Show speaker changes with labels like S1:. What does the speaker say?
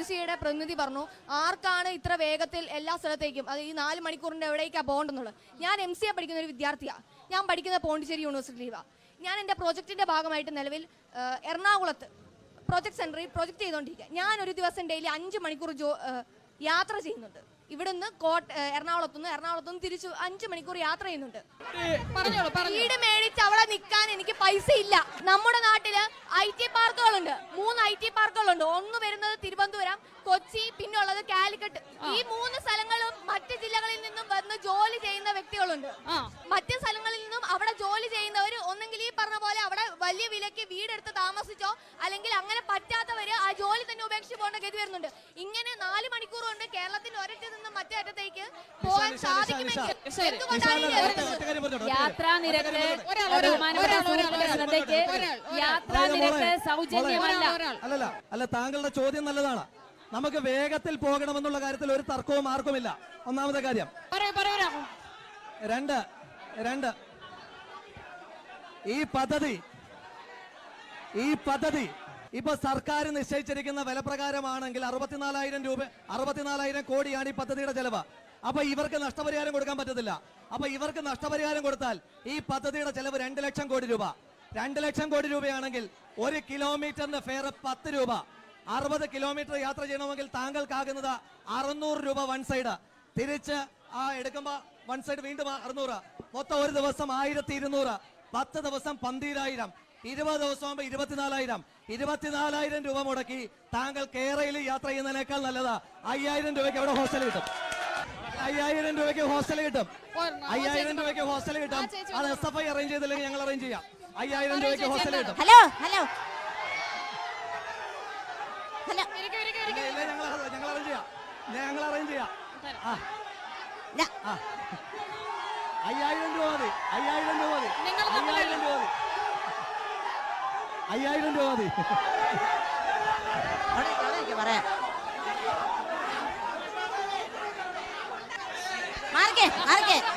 S1: സിയുടെ പ്രതിനിധി പറഞ്ഞു ആർക്കാണ് ഇത്ര വേഗത്തിൽ എല്ലാ സ്ഥലത്തേക്കും അത് ഈ നാല് മണിക്കൂറിന്റെ എവിടേക്കാണ് പോകേണ്ടെന്നുള്ളത് ഞാൻ എം സി എ പഠിക്കുന്ന ഒരു വിദ്യാർത്ഥിയാണ് ഞാൻ പഠിക്കുന്ന പോണ്ടിച്ചേരി യൂണിവേഴ്സിറ്റിയിലാണ് ഞാൻ എൻ്റെ പ്രോജക്റ്റിന്റെ ഭാഗമായിട്ട് നിലവിൽ ആ, എറണാകുളത്ത് പ്രോജക്ട് സെന്ററിൽ പ്രോജക്റ്റ് ചെയ്തുകൊണ്ടിരിക്കുക ഞാൻ ഒരു ദിവസം ഡെയിലി അഞ്ച് മണിക്കൂർ ജോ ആ, യാത്ര ചെയ്യുന്നുണ്ട് ഇവിടുന്ന് കോട്ട ആ, എറണാകുളത്തുനിന്ന് എറണാകുളത്തുനിന്ന് തിരിച്ചു അഞ്ച് മണിക്കൂർ യാത്ര ചെയ്യുന്നുണ്ട്
S2: പറഞ്ഞോളൂ പറഞ്ഞു
S1: വീട് മേടിച്ച് അവിടെ നിൽക്കാൻ എനിക്ക് പൈസ ഇല്ല നമ്മുടെ നാട്ടില് ഐ ടി പാർക്കുകളുണ്ട് മൂന്ന് ഐ ടി പാർക്കുകളുണ്ട് ഒന്ന് വരുന്നത് തിരുവനന്തപുരം കൊച്ചി പിന്നെ ഉള്ളത് കാലിക്കറ്റ് ഈ മൂന്ന് സ്ഥലങ്ങളും മറ്റ് ജില്ലകളിൽ നിന്നും വന്ന് ജോലി ചെയ്യുന്ന വ്യക്തികളുണ്ട്
S2: ആ
S1: മറ്റ് സ്ഥലങ്ങളിൽ നിന്നും അവിടെ ജോലി ചെയ്യുന്നവർ ഒന്നെങ്കിൽ ഈ പറഞ്ഞ പോലെ അവിടെ വലിയ വിലയ്ക്ക് വീടെടുത്ത് താമസിച്ചോ അല്ലെങ്കിൽ അങ്ങനെ പറ്റാത്തവര് ആ ജോലി തന്നെ ഉപേക്ഷിച്ച് പോകേണ്ട ഗതി വരുന്നുണ്ട് ഇങ്ങനെ നാല് മണിക്കൂർ കൊണ്ട് കേരളത്തിന്റെ ഒരറ്റത്ത് നിന്ന് മറ്റേ അറ്റത്തേക്ക് പോകാൻ
S3: നിഷ, നിഷ,
S1: സാധിക്കുമെങ്കിൽ
S2: ശരി.
S1: എന്തുകൊണ്ടാണ് ഈ
S3: നിഷാദ്
S1: എതിർക്കുന്നത്?
S3: ഒറ്റ കാര്യം പറഞ്ഞോട്ടെ, ഒറ്റ
S4: യാത്രാ നിരക്ക്
S2: ഒരാൾ, ഒരാൾ,
S4: ബഹുമാനപ്പെട്ട
S2: ഒരാൾ, ഒരാൾ,
S4: സുഹൃത്തിന്റെ
S2: ഒരാൾ,
S4: ശ്രദ്ധയ്ക്ക്
S2: ഒരാൾ, ഒരാൾ.
S4: യാത്രാ
S3: അതായത്
S4: നിരക്ക്
S3: മോളെ,
S4: സൗജന്യമല്ല
S2: ഒരാൾ, ഒരാൾ.
S3: അല്ലല്ല അല്ല താങ്കളുടെ ചോദ്യം നല്ലതാണ് നമുക്ക് വേഗത്തിൽ പോകണമെന്നുള്ള കാര്യത്തിൽ ഒരു തർക്കവും ആർക്കുമില്ല ഒന്നാമത്തെ കാര്യം
S2: പറയൂ പറയൂ രാഹുൽ.
S3: രണ്ട് രണ്ട് ഈ പദ്ധതി ഈ പദ്ധതി ഇപ്പൊ സർക്കാർ നിശ്ചയിച്ചിരിക്കുന്ന വില പ്രകാരമാണെങ്കിൽ അറുപത്തിനാലായിരം രൂപ അറുപത്തിനാലായിരം കോടിയാണ് ഈ പദ്ധതിയുടെ ചെലവ് അപ്പൊ ഇവർക്ക് നഷ്ടപരിഹാരം കൊടുക്കാൻ പറ്റത്തില്ല അപ്പൊ ഇവർക്ക് നഷ്ടപരിഹാരം കൊടുത്താൽ ഈ പദ്ധതിയുടെ ചെലവ് രണ്ട് ലക്ഷം കോടി രൂപ രണ്ട് ലക്ഷം കോടി രൂപയാണെങ്കിൽ ഒരു കിലോമീറ്ററിന്റെ ഫെയർ പത്ത് രൂപ അറുപത് കിലോമീറ്റർ യാത്ര ചെയ്യണമെങ്കിൽ താങ്കൾക്കാകുന്നത് അറുന്നൂറ് രൂപ വൺ സൈഡ് തിരിച്ച് ആ എടുക്കുമ്പോ വൺ സൈഡ് വീണ്ടും അറുന്നൂറ് മൊത്തം ഒരു ദിവസം ആയിരത്തി ഇരുന്നൂറ് പത്ത് ദിവസം പന്തീരായിരം ഇരുപത് ദിവസം ആകുമ്പോ ഇരുപത്തിനാലായിരം ഇരുപത്തിനാലായിരം രൂപ മുടക്കി താങ്കൾ കേരളയിൽ യാത്ര ചെയ്യുന്നതിനേക്കാൾ നല്ലതാ അയ്യായിരം രൂപയ്ക്ക് അവിടെ ഹോസ്റ്റൽ കിട്ടും അയ്യായിരം രൂപയ്ക്ക് ഹോസ്റ്റൽ കിട്ടും
S2: ഒരെണ്ണം.
S3: അയ്യായിരം രൂപയ്ക്ക് ഹോസ്റ്റൽ കിട്ടും അത് എസ് എഫ് ഐ അറേഞ്ച് ചെയ്തില്ലെങ്കിൽ ഞങ്ങൾ അറേഞ്ച് ചെയ്യാം അയ്യായിരം രൂപയ്ക്ക് ഹോസ്റ്റൽ കിട്ടും
S5: ഹലോ ഹലോ ഹലോ
S2: ഇരിക്കൂ, ഇരിക്കൂ,
S3: ഇല്ല,
S2: ഇരിക്കൂ.
S3: ഇല്ല, ഞങ്ങൾ ഞങ്ങൾ അറേഞ്ച് ചെയ്യാം ഞങ്ങൾ അറേഞ്ച് ചെയ്യാം ആ
S5: ഞാ-
S3: ആ. അയ്യായിരം രൂപ മതി അയ്യായിരം രൂപ മതി
S2: നിങ്ങൾ തമ്മിൽ
S3: അയ്യായിരം രൂപ മതി അയ്യായിരം രൂപ മതി
S5: അവിടെ അവിടെ നിൽക്ക് പറയാം മാറിക്കേ മാറിക്കേ